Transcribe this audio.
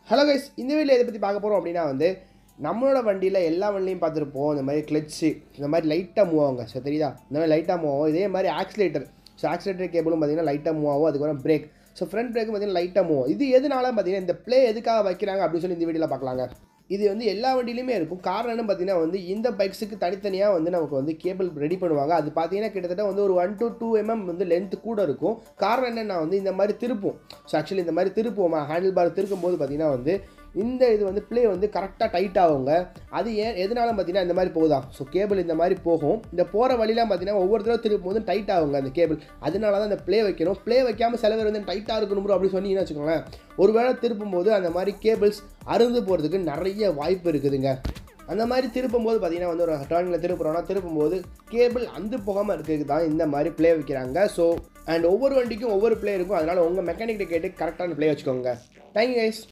hello guys இந்த video எதை பற்றி பார்க்க போகிறோம் அப்படின்னா வந்து நம்மளோட வண்டியில் எல்லா வண்டிலையும் பார்த்துருப்போம் இந்த மாதிரி கிளச்சு இந்த மாதிரி லைட்டாக மூவ் ஆகுங்க ஸோ தெரியுதா இந்த மாதிரி லைட்டாக மூவ் ஆகும் இதே மாதிரி ஆக்சிலேட்டர் ஸோ ஆக்சிலேட்டர் கேபிளும் பார்த்தீங்கன்னா லைட்டாக மூவ் ஆகும் அதுக்கப்புறம் பிரேக் ஸோ ஃப்ரண்ட் பிரேக்கும் பார்த்தீங்கன்னா லைட்டாக மூவ் ஆகும் இது எதனால பார்த்தீங்கன்னா இந்த ப்ளே எதுக்காக வைக்கிறாங்க அப்படின்னு சொல்லி இந்த வீடியோவில் பார்க்கலாங்க இது வந்து எல்லா வண்டியிலுமே இருக்கும் காரணம் என்ன பார்த்தீங்கன்னா வந்து இந்த பைக்ஸுக்கு தனித்தனியாக வந்து நமக்கு வந்து கேபிள் ரெடி பண்ணுவாங்க அது பார்த்தீங்கன்னா கிட்டத்தட்ட வந்து ஒரு ஒன் டு டூ எம்எம் வந்து லென்த் கூட இருக்கும் காரணம் என்னன்னா வந்து இந்த மாதிரி திருப்போம் ஸோ ஆக்சுவலி இந்த மாதிரி திருப்புவோமா ஹேண்டில் பார் திருக்கும் போது பார்த்தீங்கன்னா வந்து இந்த இது வந்து ப்ளே வந்து கரெக்டாக டைட் ஆகுங்க அது ஏன் எதனால பார்த்தீங்கன்னா இந்த மாதிரி போகுதா ஸோ கேபிள் இந்த மாதிரி போகும் இந்த போகிற வழிலாம் பார்த்தீங்கன்னா ஒவ்வொரு தடவை திருப்பும் போது டைட் ஆகுங்க அந்த கேபிள் அதனால தான் இந்த ப்ளே வைக்கணும் ப்ளே வைக்காமல் சில பேர் வந்து டைட்டாக இருக்கணும் bro அப்படி சொன்னீங்கன்னு வச்சுக்கோங்களேன் ஒருவேளை திருப்பும் போது அந்த மாதிரி கேபிள்ஸ் அருந்து போகிறதுக்கு நிறைய வாய்ப்பு இருக்குதுங்க அந்த மாதிரி திருப்பும் போது பார்த்தீங்கன்னா வந்து ஒரு டர்னில் திருப்புறோம்னா திருப்பும் போது கேபிள் அந்து போகாமல் இருக்கிறதுக்கு தான் இந்த மாதிரி ப்ளே வைக்கிறாங்க ஸோ அண்ட் ஒவ்வொரு வண்டிக்கும் ஒவ்வொரு ப்ளே இருக்கும் அதனால் உங்கள் மெக்கானிக்கிட்ட கேட்டு கரெக்டான ப்ளே வச்சுக்கோங்க தேங்க்யூ கைஸ்